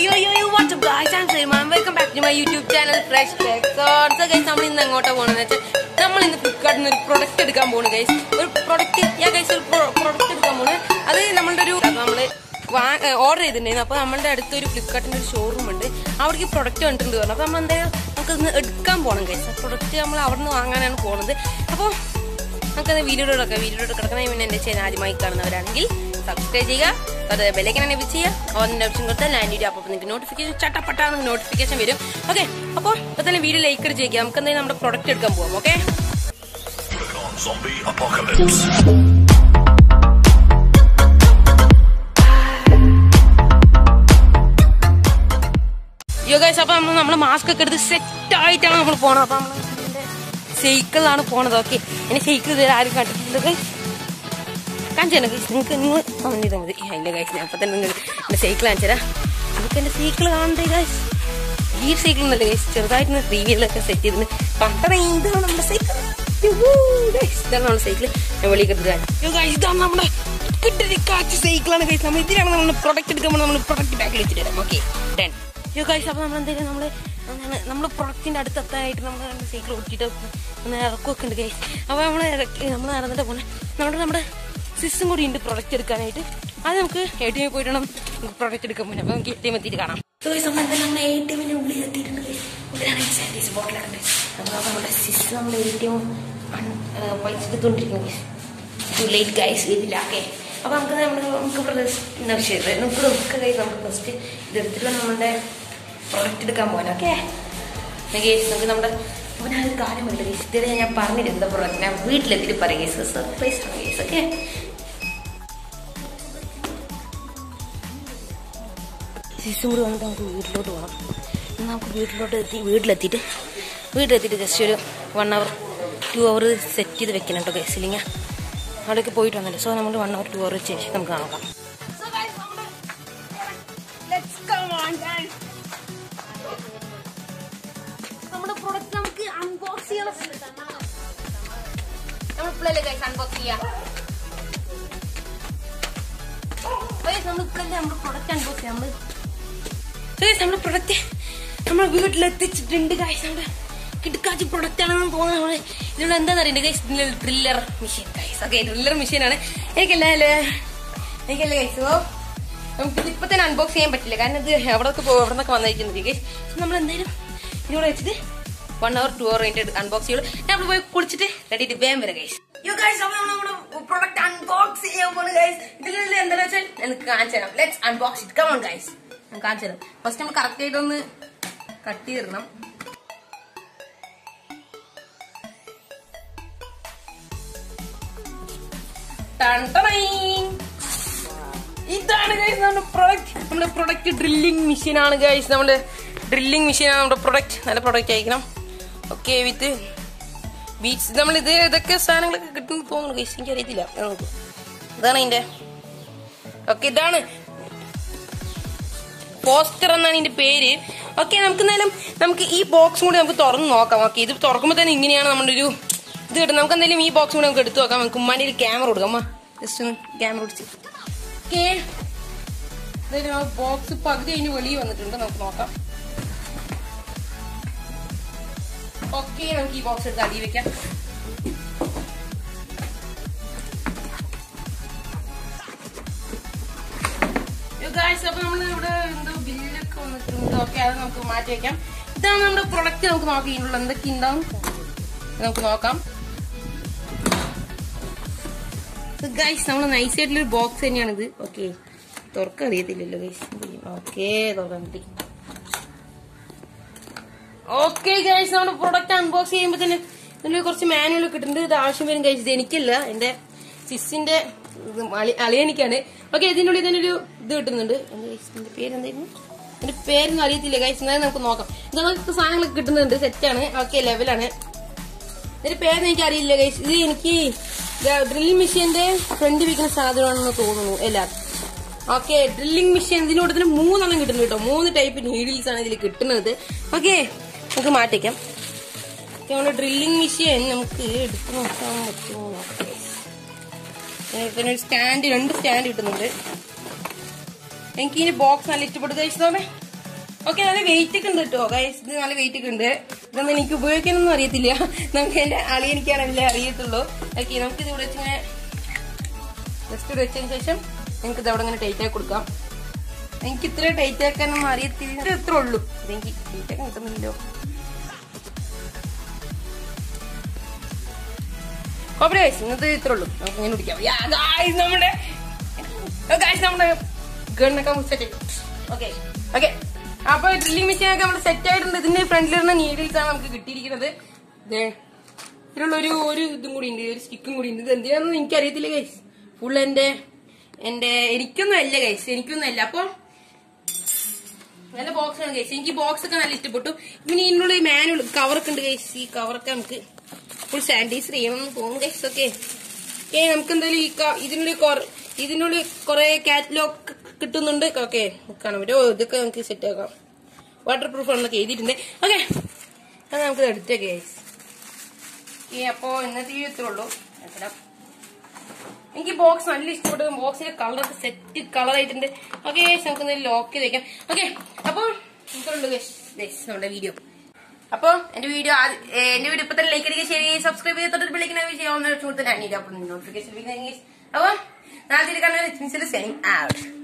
yo, yo, yo, what's up guys? I'm Salman. Welcome back to my YouTube channel Fresh Tech. So, so guys, നമ്മൾ ഇന്ന് എങ്ങോട്ടാ പോകുന്നത് വെച്ചാൽ നമ്മൾ ഇന്ന് ഫ്ലിപ്കാർട്ടിൽ നിന്ന് ഒരു പ്രൊഡക്റ്റ് എടുക്കാൻ പോകുന്നു ഗൈസ് ഒരു പ്രൊഡക്റ്റ് ഞാൻ ഗൈസ് ഒരു പ്രൊഡക്റ്റ് എടുക്കാൻ പോകുന്നത് അത് നമ്മളുടെ ഒരു നമ്മള് ഓർഡർ ചെയ്തിട്ടുണ്ടായിരുന്നു അപ്പോൾ നമ്മളുടെ അടുത്ത് ഒരു ഫ്ലിപ്കാർട്ടിന്റെ ഒരു ഷോറൂം ഉണ്ട് അവിടേക്ക് പ്രൊഡക്റ്റ് വന്നിട്ടുണ്ട് പറഞ്ഞു അപ്പോൾ നമ്മൾ എന്തായാലും നമുക്ക് ഇന്ന് എടുക്കാൻ പോകണം ഗൈസ് ആ പ്രൊഡക്റ്റ് നമ്മൾ അവിടെ നിന്ന് വാങ്ങാനാണ് പോകുന്നത് അപ്പോൾ നമുക്കത് വീഡിയോയുടെ കിടക്കാം വീഡിയോയുടെ കിടക്കണ പിന്നെ എൻ്റെ ചാനൽ ആദ്യമായി കാണുന്നവരാണെങ്കിൽ സബ്സ്ക്രൈബ് ചെയ്യുക അത് ബെല്ലൈക്കൻ എന്നെ ചെയ്യുക ഓൻ്റെ ഓപ്ഷൻ കൊടുത്താൽ ലാൻഡ് ചെയ്യുക അപ്പോൾ നിങ്ങൾക്ക് നോട്ടിഫിക്കേഷൻ ചട്ടപ്പെട്ടാന്ന് നോട്ടിഫിക്കേഷൻ വരും ഓക്കെ അപ്പോൾ ഇപ്പോൾ തന്നെ വീഡിയോ ലൈക്ക് അടിച്ച് ചെയ്യുക നമുക്ക് എന്തായാലും നമ്മുടെ പ്രൊഡക്റ്റ് എടുക്കാൻ പോകാം okay Zombie apocalypse. Yo guys അപ്പോൾ നമ്മൾ നമ്മൾ മാസ്ക് ഒക്കെ എടുത്ത് സെറ്റ് ആയിട്ടാണ് നമ്മൾ പോണത് അപ്പോൾ നമ്മൾ സൈക്കിളിലാണ് പോണത് ഓക്കെ ഇനി സൈക്കിൾ ഇതുവരെ ആരും കണ്ടിട്ടില്ല ഗൈസ് കാണിച്ചു തരാം ഗൈസ് നിങ്ങൾക്ക് നിങ്ങൾ കമന്റ് ചെയ്താൽ മതി അതിൻ്റെ ഗൈസ് ഞാൻ അപ്പം തന്നെ നിങ്ങൾ എൻ്റെ സൈക്കിൾ കാണിച്ചു തരാം നിങ്ങൾക്ക് എൻ്റെ സൈക്കിൾ കാണണ്ടേ ഗൈസ് ഈ സൈക്കിൾ എന്നല്ല ഗൈസ് ചെറുതായിട്ട് റിവ്യൂലൊക്കെ സെറ്റ് ചെയ്തിട്ട് പണ്ടറ ഇതാണ് നമ്മുടെ സൈക്കിൾ ഇതാണ് നമ്മുടെ സൈക്കിൾ ഞാൻ വെളിയിൽ എടുത്ത് ഇതാണ് നമ്മുടെ കിട്ടിക്കാച്ച സൈക്കിളാണ് ഗൈസ് നമ്മൾ ഇതിലാണ് നമ്മൾ പ്രൊഡക്റ്റ് എടുക്കുമ്പോൾ നമ്മൾ പ്രൊഡക്റ്റ് ബാക്കിൽ വെച്ചിട്ട് തരാം ഓക്കെ ഡൺ യോ ഗൈസ് അപ്പോൾ നമ്മൾ എന്തെങ്കിലും നമ്മൾ നമ്മൾ പ്രൊഡക്റ്റിന്റെ അടുത്ത് എത്താനായിട്ട് നമ്മൾ സൈക്കിൾ ഒട്ടിയിട്ട് ഒന്ന് ഇറക്കുമൊക്കെ ഉണ്ട് ഗൈസ് അപ്പോൾ നമ്മൾ ഇറക്കി നമ്മൾ നടന്നിട്ട് പോണേ നമ്മുടെ നമ്മുടെ സിസ്റ്റം കൂടി ഉണ്ട് പ്രൊഡക്റ്റ് എടുക്കാനായിട്ട് അത് നമുക്ക് എ ടി എമ്മിൽ പോയിട്ട് വേണം പ്രൊഡക്റ്റ് എടുക്കാൻ പോകാൻ അപ്പോൾ നമുക്ക് എ ടി എം എത്തിയിട്ട് കാണാം ഗൈസ് നമ്മൾ എന്തായാലും നമ്മൾ എ ടി എമ്മിൻ്റെ ഉള്ളിൽ എത്തിയിട്ടുണ്ട് ഗൈസ് ഉള്ളിലാണെങ്കിൽ സാനിറ്റൈസ് ബോട്ടിലൊക്കെ ഉണ്ട് അപ്പോൾ നമ്മുടെ സിസ്റ്റം നമ്മൾ എ ടി എം പൈസ എടുത്തുകൊണ്ടിരിക്കുന്നു ഗൈസ് ടു ലേറ്റ് ഗൈസ് ഇതില്ല ഓക്കെ അപ്പോൾ നമുക്ക് നമ്മൾ നമുക്ക് പ്രദർശന വിഷയം നമുക്ക് നമുക്ക് കൈ നമുക്ക് ഫസ്റ്റ് ഇതെടുത്തിട്ട് നമ്മുടെ പ്രൊഡക്റ്റ് എടുക്കാൻ പോകാൻ ഓക്കെ ഗേസ് നമുക്ക് നമ്മുടെ അപ്പോൾ ഞാനൊരു കാര്യമുണ്ട് ഗേസ് ഇതുവരെ ഞാൻ പറഞ്ഞില്ല എന്താ പ്രൊഡക്റ്റ് ഞാൻ വീട്ടിലെത്തിയിട്ട് പറയാം ഗേസ് സർപ്രൈസ് ആണ് ഗേസ് ഓക്കെ സിസും കൂടി വന്നിട്ട് നമുക്ക് വീട്ടിലോട്ട് പോകണം എന്നാൽ നമുക്ക് വീട്ടിലോട്ട് എത്തി വീട്ടിലെത്തിയിട്ട് വീട്ടിലെത്തിയിട്ട് ജസ്റ്റ് ഒരു one hour two hour set ചെയ്ത് വെക്കണം കേട്ടോ ഗേസ് ഇല്ലെങ്കിൽ അവിടേക്ക് പോയിട്ട് വന്നില്ല സോ നമ്മൾ വൺ അവർ ടു അവർ ശേഷം നമുക്ക് നോക്കാം നമ്മുടെ പ്രൊഡക്റ്റ് നമുക്ക് അൺബോക്സ് ചെയ്യണം നമ്മൾ ഇപ്പോഴല്ലേ ഗൈസ് അൺബോക്സ് ചെയ്യാം നമ്മൾ ഇപ്പോഴല്ലേ നമ്മുടെ പ്രൊഡക്റ്റ് അൺബോക്സ് ചെയ്യാം നമ്മള് നമ്മുടെ പ്രൊഡക്റ്റ് നമ്മൾ വീട്ടിലെത്തിച്ചിട്ടുണ്ട് ഗൈസ് നമ്മുടെ കിടക്കാച്ചി പ്രൊഡക്റ്റ് ആണെന്ന് തോന്നുന്നത് നമ്മള് ഇതിനുള്ള എന്താണെന്ന് അറിയണ്ടേ guys driller machine guys okay driller മെഷീനാണ് എനിക്കല്ലേ അല്ലേ എനിക്കല്ലേ ഗൈസ് ഓ നമുക്ക് ഇപ്പൊ തന്നെ അൺബോക്സ് ചെയ്യാൻ പറ്റില്ല കാരണം ഇത് എവിടെയൊക്കെ പോകും എവിടെ നിന്നൊക്കെ വന്നിരിക്കുന്നത് ഗൈസ് നമ്മൾ എന്തായാലും ഇതിവിടെ വെച്ചിട്ട് വൺ അവർ ടു അവർ കഴിഞ്ഞിട്ട് അൺബോക്സ് ചെയ്യുള്ളൂ നമ്മൾ പോയി കുളിച്ചിട്ട് റെഡി വേഗം വരാം ഗൈസ് യോ ഗൈസ് അപ്പോൾ നമ്മുടെ പ്രൊഡക്റ്റ് അൺബോക്സ് ചെയ്യാൻ പോകുന്നു ഗൈസ് ഇതിലുള്ള എന്താണെന്ന് വെച്ചാൽ എനിക്ക് കാണിച്ചു തരാം let's unbox it come on guys ഞാൻ കാണിച്ചു തരാം ഫസ്റ്റ് നമ്മൾ കറക്റ്റ് ആയിട്ടൊന്ന് കട്ട് ചെയ്തിടണം ടൺ ടണൈൻ. ഇതാണ് ഗൈസ് നമ്മുടെ പ്രൊഡക്റ്റ് നമ്മുടെ പ്രൊഡക്റ്റ് ഡ്രില്ലിംഗ് മെഷീൻ ആണ് ഗൈസ് നമ്മുടെ ഡ്രില്ലിംഗ് മെഷീൻ ആണ് നമ്മുടെ പ്രൊഡക്റ്റ് നല്ല പ്രൊഡക്റ്റ് അയക്കണം ഓക്കെ വിത്ത് ബീച്ച് നമ്മൾ ഇത് ഇതൊക്കെ സാധനങ്ങളൊക്കെ കിട്ടുന്നു തോന്നുന്നു ഗൈസ് എനിക്ക് അറിയത്തില്ല അത് നോക്കൂ ഇതാണ് അതിന്റെ ഓക്കെ ഇതാണ് പോസ്റ്റർ എന്നാണ് ഇതിന്റെ പേര് ഓക്കെ നമുക്ക് എന്തായാലും നമുക്ക് ഈ ബോക്സും കൂടി നമുക്ക് തുറന്ന് നോക്കാം ഓക്കെ ഇത് തുറക്കുമ്പോൾ തന്നെ ഇങ്ങനെയാണ് നമ്മുടെ ഒരു ഇത് കിട്ടും നമുക്ക് എന്തായാലും ഈ ബോക്സ് കൂടി നമുക്ക് എടുത്തു നോക്കാം നമുക്ക് ഉമ്മാൻ്റെ ഒരു ക്യാമറ കൊടുക്കാം അമ്മ ജസ്റ്റ് ഒന്ന് ക്യാമറ പിടിച്ച് ഓക്കെ ബോക്സ് പകുതി അതിന് വെളിയിൽ വന്നിട്ടുണ്ട് നമുക്ക് നോക്കാം ഓക്കെ നമുക്ക് ഈ ബോക്സ് എടുത്ത് അടി വെക്കാം ഗായ്സ് അപ്പൊ നമ്മൾ ഇവിടെ എന്തോ ബില്ലൊക്കെ വന്നിട്ടുണ്ട് ഓക്കെ അത് നമുക്ക് മാറ്റി വെക്കാം ഇതാണ് നമ്മുടെ പ്രൊഡക്റ്റ് നമുക്ക് നോക്കാം ഇതിനുള്ള എന്തൊക്കെ ഉണ്ടാവും നമുക്ക് നോക്കാം ഗൈസ് നമ്മൾ നൈസ് ആയിട്ടുള്ള ഒരു ബോക്സ് തന്നെയാണ് ഇത് ഓക്കെ തുറക്കം അറിയത്തില്ലല്ലോ ഗൈസ് ഓക്കെ തുറക്കാൻ പറ്റി ഓക്കെ ഗൈസ് നമ്മുടെ പ്രൊഡക്റ്റ് അൺബോക്സ് ചെയ്യുമ്പോൾ തന്നെ ഇതിൽ കുറച്ച് മാനുവൽ കിട്ടുന്നുണ്ട് ഇത് ആവശ്യം വരും ഗൈസ് ഇത് എനിക്കല്ല എന്റെ സിസിന്റെ ഇത് അളി- അളിയനിക്കാണ് ഓക്കെ ഇതിന്റെ ഉള്ളിൽ തന്നെ ഒരു ഇത് കിട്ടുന്നുണ്ട് എന്താ guys, ഇതിന്റെ പേര് എന്തായിരുന്നു ഇതിന്റെ പേരൊന്നും അറിയത്തില്ല ഗൈസ് എന്നാലും നമുക്ക് നോക്കാം ഇതൊക്കെ സാധനങ്ങളൊക്കെ കിട്ടുന്നുണ്ട് സെറ്റാണ് ഓക്കെ ലെവലാണ് ഇതിന്റെ പേര് എനിക്ക് അറിയില്ല ഗൈസ് ഇത് എനിക്ക് ഡ്രില്ലിംഗ് മെഷീന്റെ ഫ്രണ്ട് വിൽക്കുന്ന സാധനമാണെന്ന് തോന്നുന്നു എല്ലാം ഓക്കെ ഡ്രില്ലിംഗ് മെഷീൻ ഇതിനോട് തന്നെ മൂന്നെണ്ണം കിട്ടുന്നു കേട്ടോ മൂന്ന് ടൈപ്പ് നീഡിൽസ് ആണ് ഇതിൽ കിട്ടുന്നത് ഓക്കെ നമുക്ക് മാറ്റിക്കാം ഓക്കെ നമ്മുടെ ഡ്രില്ലിംഗ് മെഷീൻ നമുക്ക് എടുത്തു നോക്കാൻ പറ്റുമോ നോക്കാം guys. പിന്നെ ഒരു സ്റ്റാൻഡ് രണ്ട് സ്റ്റാൻഡ് കിട്ടുന്നുണ്ട് എനിക്ക് ഈ ബോക്സ് നല്ല ഇഷ്ടപ്പെട്ടു കഴിച്ചതോടെ ഓക്കെ നല്ല വെയിറ്റ് ഒക്കെ ഉണ്ട് കേട്ടോ ഗൈസ് ഇത് നല്ല വെയിറ്റ് ഒക്കെ ഉണ്ട് ഇതൊന്നും എനിക്ക് ഉപയോഗിക്കാനൊന്നും അറിയത്തില്ല നമുക്ക് എന്റെ അളി എനിക്കാണല്ലേ അറിയത്തുള്ളൂ ഓക്കെ നമുക്ക് ഇത് ഇവിടെ വെച്ചിങ്ങനെ ജസ്റ്റ് ഇവിടെ വെച്ചതിന് ശേഷം നിങ്ങൾക്ക് ഇത് അവിടെ ഇങ്ങനെ ടൈറ്റ് ആക്കി കൊടുക്കാം എനിക്ക് ഇത്ര ടൈറ്റ് ആക്കാനൊന്നും അറിയത്തില്ല ഇത് ഇത്ര ഉള്ളൂ ഇതെനിക്ക് ടൈറ്റ് ആക്കാൻ കിട്ടുന്നില്ലല്ലോ കുഴപ്പമില്ല ഗൈസ് ഇന്നത്തെ ഇത്ര ഉള്ളൂ നമുക്ക് ഇങ്ങനെ പിടിക്കാം യാ, guys, നമ്മുടെ ഗൈസ് നമ്മുടെ ഗണ്ണൊക്കെ സെറ്റ് ഓക്കെ ഓക്കെ അപ്പൊ ഡ്രില്ലിംഗ് മെഷീൻ ഒക്കെ നമ്മൾ സെറ്റ് ആയിട്ടുണ്ട് ഇതിന്റെ ഫ്രണ്ടിൽ വരുന്ന നീഡിൽസ് ആണ് നമുക്ക് കിട്ടിയിരിക്കുന്നത് ദേ, ഇതിലുള്ള ഒരു ഒരു ഇതും കൂടി ഉണ്ട് ഒരു സ്റ്റിക്കും കൂടി ഉണ്ട് ഇത് എന്തിനാണെന്ന് എനിക്ക് അറിയത്തില്ല ഗൈസ് ഫുൾ എന്റെ എന്റെ എനിക്കൊന്നും അല്ല ഗൈസ് എനിക്കൊന്നും അല്ല അപ്പൊ നല്ല ബോക്സ് ആണ് ഗൈസ് എനിക്ക് ബോക്സ് ഒക്കെ നല്ല ഇഷ്ടപ്പെട്ടു പിന്നെ ഇതിനുള്ള മാനുവൽ കവറൊക്കെ ഉണ്ട് ഗൈസ് ഈ കവറൊക്കെ നമുക്ക് ഫുൾ സാനിറ്റൈസർ ചെയ്യണമെന്ന് തോന്നുന്നു ഗൈസ് ഓക്കെ ഏ നമുക്ക് എന്തായാലും ഈ ക- ഇതിനുള്ളിൽ കൊറ- ഇതിനുള്ളിൽ കുറെ കാറ്റലോഗ് കിട്ടുന്നുണ്ട് ഓക്കെ കാണാൻ പറ്റും ഓ ഇതൊക്കെ നമുക്ക് സെറ്റ് ആക്കാം വാട്ടർ പ്രൂഫ് ആണെന്നൊക്കെ എഴുതിയിട്ടുണ്ട് ഓക്കെ അത് നമുക്ക് എടുത്തേക്ക് ഗൈസ് ഈ അപ്പോ ഇന്നത്തെ ഈ ഇത്രേ ഉള്ളൂ എത്ര എനിക്ക് ബോക്സ് നല്ല ഇഷ്ടപ്പെട്ടത് ബോക്സിന്റെ കളറൊക്കെ സെറ്റ് കളർ ആയിട്ടുണ്ട് ഓക്കെ നമുക്ക് എന്തായാലും ലോക്ക് ചെയ്ത് വെക്കാം ഓക്കെ അപ്പൊ ഇത്രയുള്ളൂ guys. Guys, നമ്മുടെ വീഡിയോ അപ്പൊ എന്റെ വീഡിയോ എന്റെ വീഡിയോ ഇപ്പൊ തന്നെ ലൈക്ക് അടിക്കുക ശരി സബ്സ്ക്രൈബ് ചെയ്ത് തൊട്ട് വിളിക്കുന്ന ചെയ്യാവുന്ന സുഹൃത്തിന് അനിയില്ല അപ്പൊ നോട്ടിഫിക്കേഷൻ അപ്പൊ നാളെ കാണാൻ സെയിം ഔട്ട്